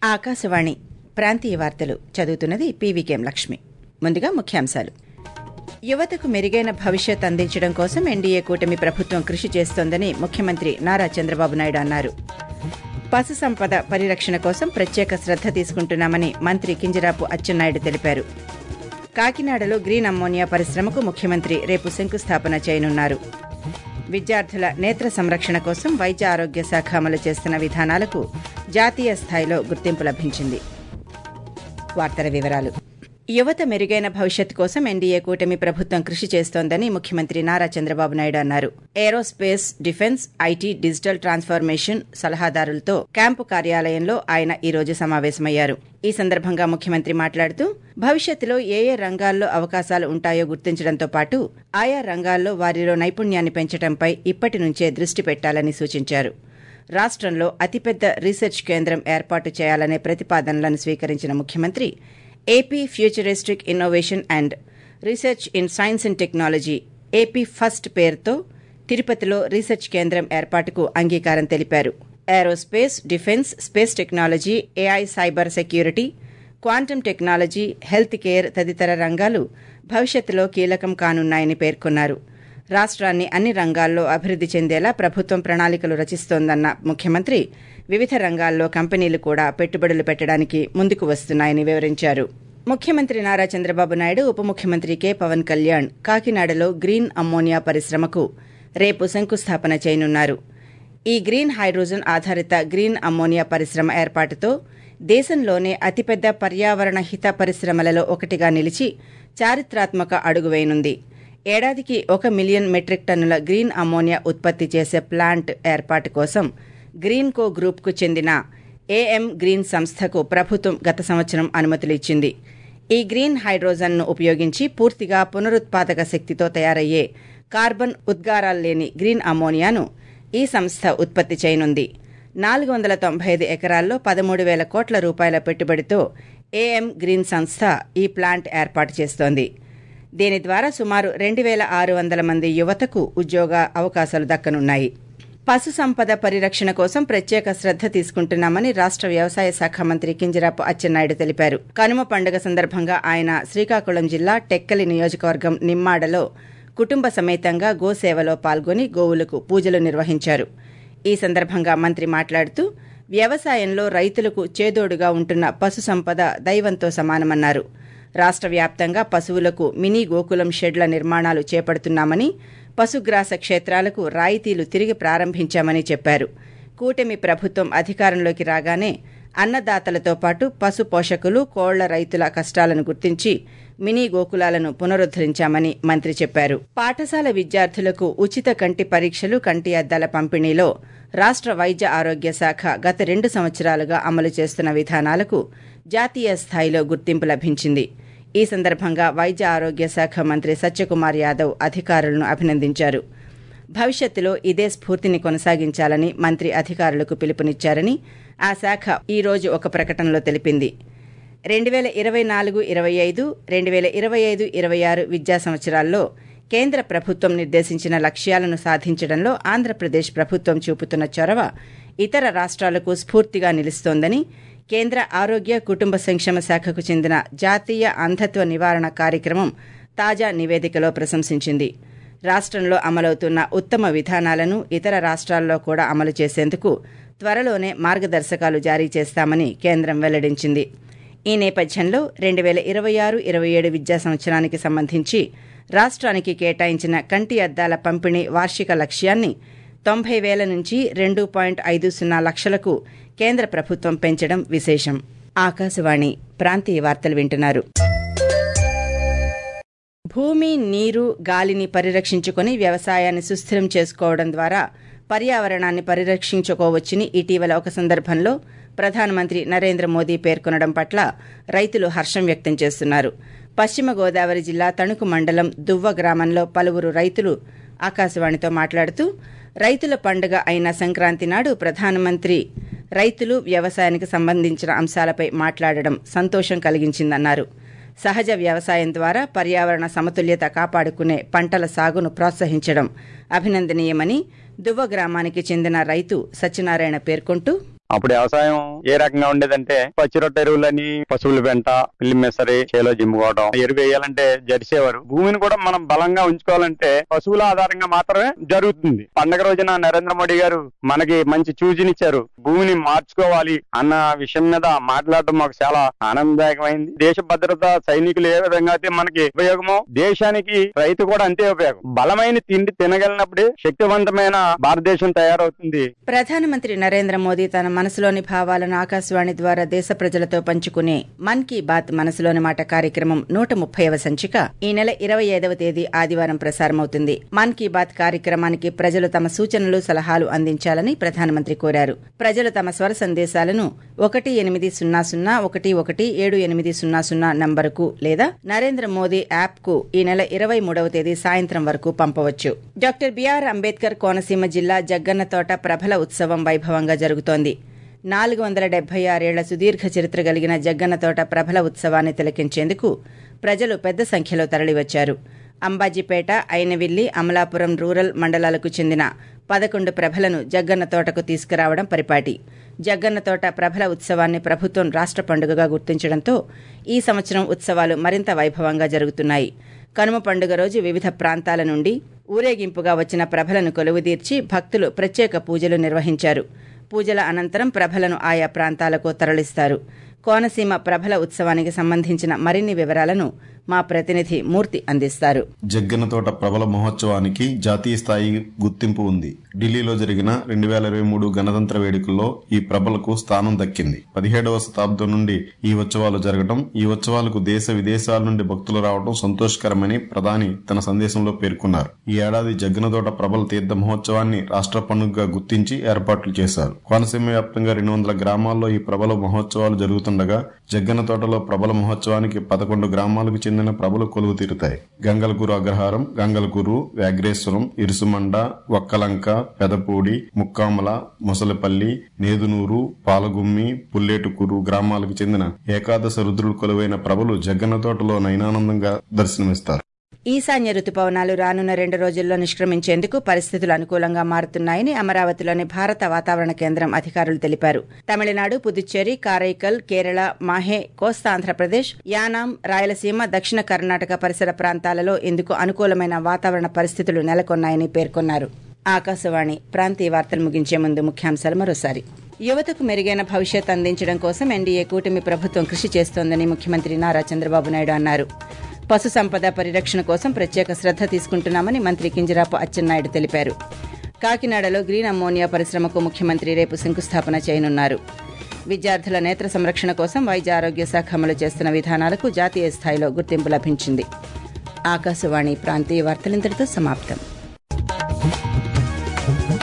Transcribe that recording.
ఆకాశవాణి ప్రాంతీయ వార్తలు చదువుతున్నది పీవీకేం లక్ష్మి ముందుగా ముఖ్యాంశాలు యువతకు మెరుగైన భవిష్యత్ అందించడం కోసం ఎన్డీఏ కూటమి ప్రభుత్వం కృషి చేస్తోందని ముఖ్యమంత్రి నారా చంద్రబాబు నాయుడు అన్నారు పశు సంపద పరిరక్షణ కోసం ప్రత్యేక శ్రద్ధ తీసుకుంటున్నామని మంత్రి కింజరాపు అచ్చెన్నాయుడు తెలిపారు కాకినాడలో గ్రీన్ అమ్మోనియా పరిశ్రమకు ముఖ్యమంత్రి రేపు శంకుస్థాపన చేయనున్నారు విద్యార్థుల నేత్ర సంరక్షణ కోసం వైద్య ఆరోగ్య శాఖ అమలు చేస్తున్న విధానాలకు జాతీయ స్థాయిలో గుర్తింపు లభించింది వార్తల వివరాలు యువత మెరుగైన భవిష్యత్ కోసం ఎన్డీఏ కూటమి ప్రభుత్వం కృషి చేస్తోందని ముఖ్యమంత్రి నారా చంద్రబాబు నాయుడు అన్నారు aerospace defence IT digital transformation సలహాదారులతో క్యాంపు కార్యాలయంలో ఆయన ఈ రోజు సమావేశమయ్యారు ఈ సందర్భంగా ముఖ్యమంత్రి మాట్లాడుతూ భవిష్యత్తులో ఏ ఏ రంగాల్లో అవకాశాలు ఉంటాయో గుర్తించడంతో పాటు ఆయా రంగాల్లో వారిలో నైపుణ్యాన్ని పెంచడంపై ఇప్పటి నుంచే దృష్టి పెట్టాలని సూచించారు రాష్టంలో అతిపెద్ద రీసెర్చ్ కేంద్రం ఏర్పాటు చేయాలనే ప్రతిపాదనలను స్వీకరించిన ముఖ్యమంత్రి AP futuristic innovation and research in science and technology AP first పేరుతో తిరుపతిలో రీసెర్చ్ కేంద్రం ఏర్పాటుకు అంగీకారం తెలిపారు aerospace defence space technology AI cyber security quantum technology health care తదితర రంగాలు భవిష్యత్తులో కీలకం కానున్నాయని పేర్కొన్నారు రాష్ట్రాన్ని అన్ని రంగాల్లో అభివృద్ది చెందేలా ప్రభుత్వం ప్రణాళికలు రచిస్తోందన్న ముఖ్యమంత్రి వివిధ రంగాల్లో కంపెనీలు కూడా పెట్టుబడులు పెట్టడానికి ముందుకు వస్తున్నాయని వివరించారు ముఖ్యమంత్రి నారా చంద్రబాబు నాయుడు ఉప ముఖ్యమంత్రి కె పవన్ కళ్యాణ్ కాకినాడలో గ్రీన్ అమ్మోనియా పరిశ్రమకు రేపు శంకుస్థాపన చేయనున్నారు ఈ గ్రీన్ హైడ్రోజన్ ఆధారిత గ్రీన్ అమ్మోనియా పరిశ్రమ ఏర్పాటుతో దేశంలోనే అతిపెద్ద పర్యావరణ హిత పరిశ్రమలలో ఒకటిగా నిలిచి చారిత్రాత్మక అడుగు వేయనుంది ఏడాదికి ఒక మిలియన్ మెట్రిక్ టన్నుల గ్రీన్ అమ్మోనియా ఉత్పత్తి చేసే ప్లాంట్ ఏర్పాటు కోసం గ్రీన్ కో గ్రూప్కు చెందిన ఏఎం గ్రీన్ సంస్థకు ప్రభుత్వం గత సంవత్సరం అనుమతులు ఇచ్చింది ఈ గ్రీన్ హైడ్రోజన్ను ఉపయోగించి పూర్తిగా పునరుత్పాదక శక్తితో తయారయ్యే కార్బన్ ఉద్గారాలు లేని గ్రీన్ అమ్మోనియాను ఈ సంస్థ ఉత్పత్తి చేయనుంది నాలుగు వందల తొంభై ఐదు ఎకరాల్లో పదమూడు వేల కోట్ల రూపాయల పెట్టుబడితో ఏఎం గ్రీన్ సంస్థ ఈ ప్లాంట్ ఏర్పాటు చేస్తోంది దీని ద్వారా సుమారు రెండు వేల ఆరు వందల మంది యువతకు ఉద్యోగ అవకాశాలు దక్కనున్నాయి పశు సంపద పరిరక్షణ కోసం ప్రత్యేక శ్రద్ధ తీసుకుంటున్నామని రాష్ట వ్యవసాయ శాఖ మంత్రి కింజరాపు అచ్చెన్నాయుడు తెలిపారు కనుమ పండుగ సందర్భంగా ఆయన శ్రీకాకుళం జిల్లా టెక్కలి నియోజకవర్గం నిమ్మాడలో కుటుంబ సమేతంగా గోసేవలో పాల్గొని గోవులకు పూజలు నిర్వహించారు ఈ సందర్భంగా మంత్రి మాట్లాడుతూ వ్యవసాయంలో రైతులకు చేదోడుగా ఉంటున్న పశు సంపద దైవంతో సమానమన్నారు రాష్ట్ర వ్యాప్తంగా పశువులకు మినీ గోకులం షెడ్ల నిర్మాణాలు చేపడుతున్నామని పశుగ్రాస క్షేత్రాలకు రాయితీలు తిరిగి ప్రారంభించామని చెప్పారు కూటమి ప్రభుత్వం అధికారంలోకి రాగానే అన్నదాతలతో పాటు పశు పోషకులు కోళ్ల రైతుల కష్టాలను గుర్తించి మినీ గోకులాలను పునరుద్దరించామని మంత్రి చెప్పారు పాఠశాల విద్యార్థులకు ఉచిత కంటి పరీక్షలు కంటి అద్దాల పంపిణీలో రాష్ట్ర వైద్య ఆరోగ్య శాఖ గత రెండు సంవత్సరాలుగా అమలు చేస్తున్న విధానాలకు జాతీయ స్థాయిలో గుర్తింపు లభించింది ఈ సందర్భంగా వైద్య ఆరోగ్య శాఖ మంత్రి సత్యకుమార్ యాదవ్ అధికారులను అభినందించారు భవిష్యత్తులో ఇదే స్ఫూర్తిని కొనసాగించాలని మంత్రి అధికారులకు పిలుపునిచ్చారని ఆ శాఖ ఈ రోజు ఒక ప్రకటనలో తెలిపింది రెండు వేల ఇరవై నాలుగు ఇరవై ఐదు రెండు వేల ఇరవై ఐదు ఇరవై ఆరు విద్యా సంవత్సరాల్లో కేంద్ర ప్రభుత్వం నిర్దేశించిన లక్ష్యాలను సాధించడంలో ఆంధ్రప్రదేశ్ ప్రభుత్వం చూపుతున్న చొరవ ఇతర రాష్ట్రాలకు స్ఫూర్తిగా నిలుస్తోందని కేంద్ర ఆరోగ్య కుటుంబ సంక్షేమ శాఖకు చెందిన జాతీయ అంధత్వ నివారణ కార్యక్రమం తాజా నివేదికలో ప్రశంసించింది రాష్ట్రంలో అమలవుతున్న ఉత్తమ విధానాలను ఇతర రాష్ట్రాల్లో కూడా అమలు చేసేందుకు త్వరలోనే మార్గదర్శకాలు జారీ చేస్తామని కేంద్రం వెల్లడించింది ఈ నేపథ్యంలో రెండు వేల ఇరవై ఆరు ఇరవై ఏడు విద్యా సంవత్సరానికి సంబంధించి రాష్ట్రానికి కేటాయించిన కంటి అద్దాల పంపిణీ వార్షిక లక్ష్యాన్ని తొంభై వేల నుంచి రెండు పాయింట్ ఐదు సున్నా లక్షలకు కేంద్ర ప్రభుత్వం పెంచడం విశేషం ఆకాశవాణి ప్రాంతీయ వార్తలు వింటున్నారు భూమి నీరు గాలిని పరిరక్షించుకుని వ్యవసాయాన్ని సుస్థిరం చేసుకోవడం ద్వారా పర్యావరణాన్ని పరిరక్షించుకోవచ్చని ఇటీవల ఒక సందర్భంలో ప్రధానమంత్రి నరేంద్ర మోదీ పేర్కొనడం పట్ల రైతులు హర్షం వ్యక్తం చేస్తున్నారు పశ్చిమ గోదావరి జిల్లా తణుకు మండలం దువ్వ గ్రామంలో పలువురు రైతులు ఆకాశవాణితో మాట్లాడుతూ రైతుల పండుగ అయిన సంక్రాంతి నాడు ప్రధానమంత్రి రైతులు వ్యవసాయానికి సంబంధించిన అంశాలపై మాట్లాడడం సంతోషం కలిగించిందన్నారు సహజ వ్యవసాయం ద్వారా పర్యావరణ సమతుల్యత కాపాడుకునే పంటల సాగును ప్రోత్సహించడం అభినందనీయమని దువ్వ గ్రామానికి చెందిన రైతు సత్యనారాయణ పేర్కొంటూ అప్పుడు వ్యవసాయం ఏ రకంగా ఉండేదంటే పచ్చిరొట్ట ఎరువులని పశువుల వెంట పిల్లి మెసరి చేలో జిమ్ముకోవడం ఎరువు వేయాలంటే జరిసేవారు భూమిని కూడా మనం బలంగా ఉంచుకోవాలంటే పశువుల ఆధారంగా మాత్రమే జరుగుతుంది పండగ రోజున నరేంద్ర మోడీ గారు మనకి మంచి సూచనిచ్చారు భూమిని మార్చుకోవాలి అన్న విషయం మీద మాట్లాడడం మాకు చాలా ఆనందదాయకమైంది దేశ భద్రత సైనికులు ఏ విధంగా అయితే మనకి ఉపయోగమో దేశానికి రైతు కూడా అంతే ఉపయోగం బలమైన తిండి తినగలిగినప్పుడే శక్తివంతమైన భారతదేశం తయారవుతుంది ప్రధానమంత్రి నరేంద్ర మోదీ తన మనసులోని భావాలను ఆకాశవాణి ద్వారా దేశ ప్రజలతో పంచుకునే మన్ కీ బాత్ మనసులోని మాట కార్యక్రమం నూట ముప్పైవ సంచిక ఈ నెల ఇరవై ఐదవ తేదీ ఆదివారం ప్రసారమవుతుంది మన్ కీ బాత్ కార్యక్రమానికి ప్రజలు తమ సూచనలు సలహాలు అందించాలని ప్రధానమంత్రి కోరారు ప్రజలు తమ స్వర సందేశాలను ఒకటి ఎనిమిది సున్నా సున్నా ఒకటి ఒకటి ఏడు ఎనిమిది సున్నా సున్నా నంబరుకు లేదా నరేంద్ర మోదీ యాప్ కు ఈ నెల ఇరవై మూడవ తేదీ సాయంత్రం వరకు పంపవచ్చు డాక్టర్ బిఆర్ అంబేద్కర్ కోనసీమ జిల్లా జగ్గన్నతోట ప్రభల ఉత్సవం వైభవంగా జరుగుతోంది నాలుగు వందల డెబ్బై ఆరేళ్ల సుదీర్ఘ చరిత్ర కలిగిన జగ్గన్నతోట ప్రభల ఉత్సవాన్ని తిలకించేందుకు ప్రజలు పెద్ద సంఖ్యలో తరలివచ్చారు అంబాజీపేట అయినవిల్లి అమలాపురం రూరల్ మండలాలకు చెందిన పదకొండు ప్రభలను జగ్గన్న తోటకు తీసుకురావడం పరిపాటి జగ్గన్న తోట ప్రభల ఉత్సవాన్ని ప్రభుత్వం రాష్ట్ర పండుగగా గుర్తించడంతో ఈ సంవత్సరం ఉత్సవాలు మరింత వైభవంగా జరుగుతున్నాయి కనుమ పండుగ రోజు వివిధ ప్రాంతాల నుండి ఊరేగింపుగా వచ్చిన ప్రభలను కొలువుదీర్చి భక్తులు ప్రత్యేక పూజలు నిర్వహించారు పూజల అనంతరం ప్రభలను ఆయా ప్రాంతాలకు తరలిస్తారు కోనసీమ ప్రభల ఉత్సవానికి సంబంధించిన మరిన్ని వివరాలను మా ప్రతినిధి మూర్తి అందిస్తారు జగ్గనతోట ప్రబల మహోత్సవానికి జాతీయ స్థాయి గుర్తింపు ఉంది ఢిల్లీలో జరిగిన రెండు వేల ఇరవై మూడు గణతంత్ర వేడుకల్లో ఈ ప్రభలకు స్థానం దక్కింది పదిహేడవ శతాబ్దం నుండి ఈ ఉత్సవాలు జరగడం ఈ ఉత్సవాలకు దేశ విదేశాల నుండి భక్తులు రావడం సంతోషకరమని ప్రధాని తన సందేశంలో పేర్కొన్నారు ఈ ఏడాది జగ్గనతోట ప్రబల తీర్థ మహోత్సవాన్ని రాష్ట్ర పండుగగా గుర్తించి ఏర్పాట్లు చేశారు కోనసీమ వ్యాప్తంగా రెండు వందల గ్రామాల్లో ఈ ప్రబల మహోత్సవాలు జరుగుతుండగా జగ్గన తోటలో ప్రబల మహోత్సవానికి పదకొండు గ్రామాలకు చెందిన ప్రభలు కొలువు తీరుతాయి గంగలకూరు అగ్రహారం గంగలకూరు వ్యాఘ్రేశ్వరం ఇరుసుమండ ఒక్కలంక పెదపూడి ముక్కామల ముసలిపల్లి నేదునూరు పాలగుమ్మి పుల్లేటుకూరు గ్రామాలకు చెందిన ఏకాదశ రుద్రుడు కొలువైన ప్రభలు జగ్గన్న తోటలో నయనానందంగా దర్శనమిస్తారు ఈశాన్య రుతుపవనాలు రానున్న రెండు రోజుల్లో నిష్క్రమించేందుకు పరిస్థితులు అనుకూలంగా మారుతున్నాయని అమరావతిలోని భారత వాతావరణ కేంద్రం అధికారులు తెలిపారు తమిళనాడు పుదుచ్చేరి కారైకల్ కేరళ మాహే కోస్తాంధ్రప్రదేశ్ యానాం రాయలసీమ దక్షిణ కర్ణాటక పరిసర ప్రాంతాలలో ఇందుకు అనుకూలమైన వాతావరణ పరిస్థితులు నెలకొన్నాయని పేర్కొన్నారు ఆకాశవాణి ప్రాంతీయ వార్తలు ముగించే ముందు ముఖ్యాంశాలు మరోసారి యువతకు మెరుగైన భవిష్యత్ అందించడం కోసం ఎన్డీఏ కూటమి ప్రభుత్వం కృషి చేస్తోందని ముఖ్యమంత్రి నారా చంద్రబాబు నాయుడు అన్నారు పశు సంపద పరిరక్షణ కోసం ప్రత్యేక శ్రద్ధ తీసుకుంటున్నామని మంత్రి కింజరాపు అచ్చెన్నాయుడు తెలిపారు కాకినాడలో గ్రీన్ అమ్మోనియా పరిశ్రమకు ముఖ్యమంత్రి రేపు శంకుస్థాపన చేయనున్నారు విద్యార్థుల నేత్ర సంరక్షణ కోసం వైద్య ఆరోగ్య శాఖ అమలు చేస్తున్న విధానాలకు జాతీయ స్థాయిలో గుర్తింపు లభించింది ఆకాశవాణి ప్రాంతీయ వార్తలింతటితో సమాప్తం